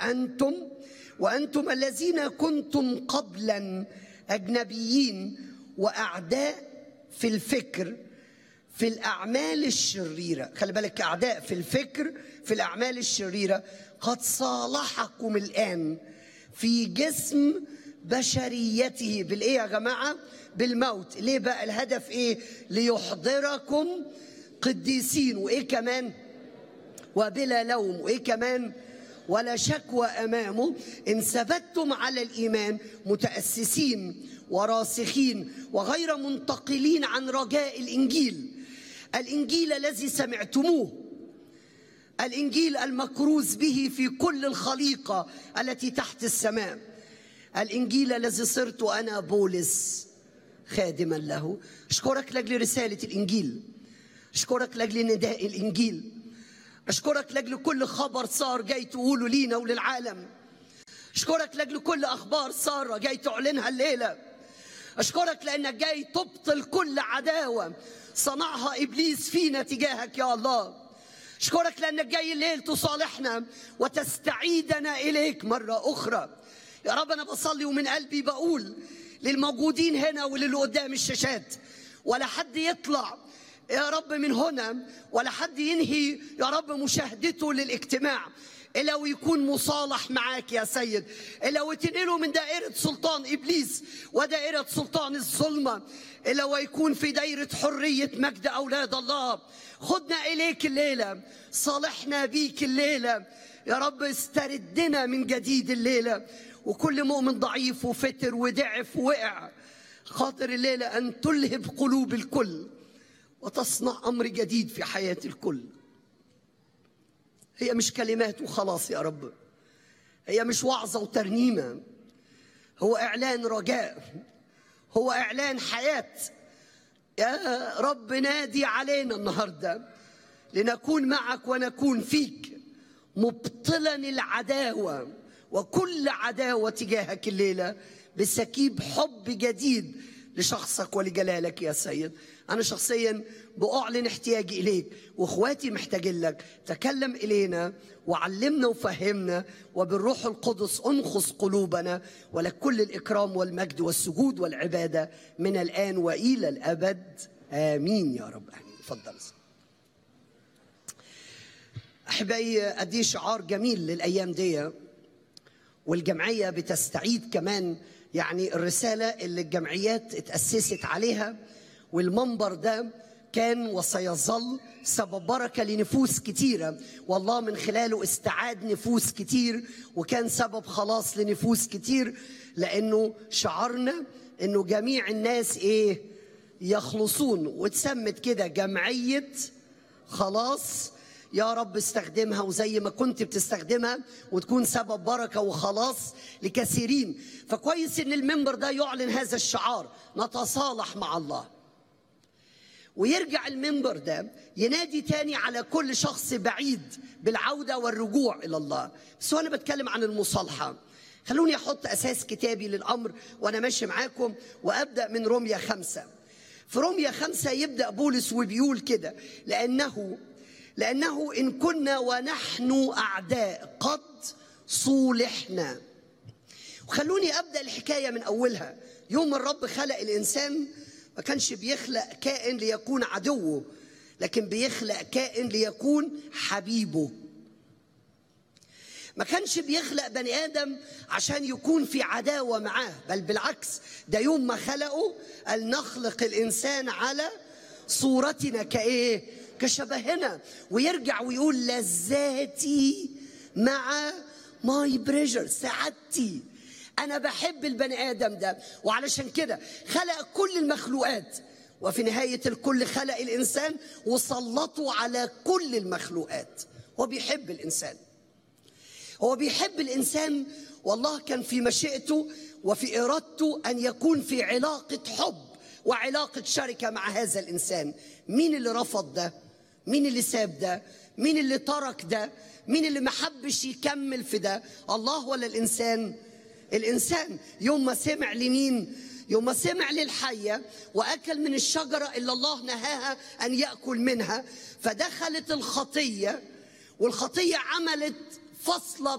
وأنتم وأنتم الذين كنتم قبلا أجنبيين وأعداء في الفكر في الأعمال الشريرة خلي بالك أعداء في الفكر في الأعمال الشريرة قد صالحكم الآن في جسم بشريته بالإيه يا جماعة بالموت ليه بقى الهدف إيه ليحضركم قديسين وإيه كمان وبلا لوم وإيه كمان ولا شكوى امامه ان ثبتتم على الايمان متاسسين وراسخين وغير منتقلين عن رجاء الانجيل الانجيل الذي سمعتموه الانجيل المكروز به في كل الخليقه التي تحت السماء الانجيل الذي صرت انا بولس خادما له اشكرك لاجل رساله الانجيل اشكرك لاجل نداء الانجيل أشكرك لأجل كل خبر صار جاي تقوله لينا وللعالم أشكرك لأجل كل أخبار سارة جاي تعلنها الليلة أشكرك لأنك جاي تبطل كل عداوة صنعها إبليس فينا تجاهك يا الله أشكرك لأنك جاي الليل تصالحنا وتستعيدنا إليك مرة أخرى يا رب أنا بصلي ومن قلبي بقول للموجودين هنا وللي قدام الشاشات ولا حد يطلع يا رب من هنا ولا حد ينهي يا رب مشاهدته للاجتماع إلا ويكون مصالح معاك يا سيد إلا وتنقله من دائرة سلطان إبليس ودائرة سلطان الظلمة إلا ويكون في دائرة حرية مجد أولاد الله خدنا إليك الليلة صالحنا بيك الليلة يا رب استردنا من جديد الليلة وكل مؤمن ضعيف وفتر وضعف ووقع خاطر الليلة أن تلهب قلوب الكل وتصنع امر جديد في حياه الكل هي مش كلمات وخلاص يا رب هي مش وعظه وترنيمه هو اعلان رجاء هو اعلان حياه يا رب نادي علينا النهارده لنكون معك ونكون فيك مبطلا العداوه وكل عداوه تجاهك الليله بسكيب حب جديد لشخصك ولجلالك يا سيد أنا شخصيا بأعلن احتياجي إليك وإخواتي محتاجين لك تكلم إلينا وعلمنا وفهمنا وبالروح القدس أنخص قلوبنا ولك كل الإكرام والمجد والسجود والعبادة من الآن وإلى الأبد آمين يا رب آمين اتفضل أحبائي أدي شعار جميل للأيام دي والجمعية بتستعيد كمان يعني الرسالة اللي الجمعيات اتأسست عليها والمنبر ده كان وسيظل سبب بركة لنفوس كتيرة والله من خلاله استعاد نفوس كتير وكان سبب خلاص لنفوس كتير لأنه شعرنا أنه جميع الناس إيه يخلصون واتسمت كده جمعية خلاص يا رب استخدمها وزي ما كنت بتستخدمها وتكون سبب بركه وخلاص لكثيرين فكويس ان المنبر ده يعلن هذا الشعار نتصالح مع الله ويرجع المنبر ده ينادي تاني على كل شخص بعيد بالعودة والرجوع إلى الله بس وأنا بتكلم عن المصالحة خلوني أحط أساس كتابي للأمر وأنا ماشي معاكم وأبدأ من روميا خمسة في روميا خمسة يبدأ بولس وبيقول كده لأنه لأنه إن كنا ونحن أعداء قد صولحنا وخلوني أبدأ الحكاية من أولها يوم الرب خلق الإنسان ما كانش بيخلق كائن ليكون عدوه لكن بيخلق كائن ليكون حبيبه ما كانش بيخلق بني ادم عشان يكون في عداوه معاه بل بالعكس ده يوم ما خلقه قال نخلق الانسان على صورتنا كايه كشبهنا ويرجع ويقول لذاتي مع ماي بريجر سعادتي انا بحب البني ادم ده وعلشان كده خلق كل المخلوقات وفي نهايه الكل خلق الانسان وسلطه على كل المخلوقات هو بيحب الانسان هو بيحب الانسان والله كان في مشيئته وفي ارادته ان يكون في علاقه حب وعلاقه شركه مع هذا الانسان مين اللي رفض ده مين اللي ساب ده مين اللي ترك ده مين اللي ما حبش يكمل في ده الله ولا الانسان الانسان يوم ما سمع لمين يوم ما سمع للحية وأكل من الشجرة اللي الله نهاها أن يأكل منها فدخلت الخطية والخطية عملت فصلة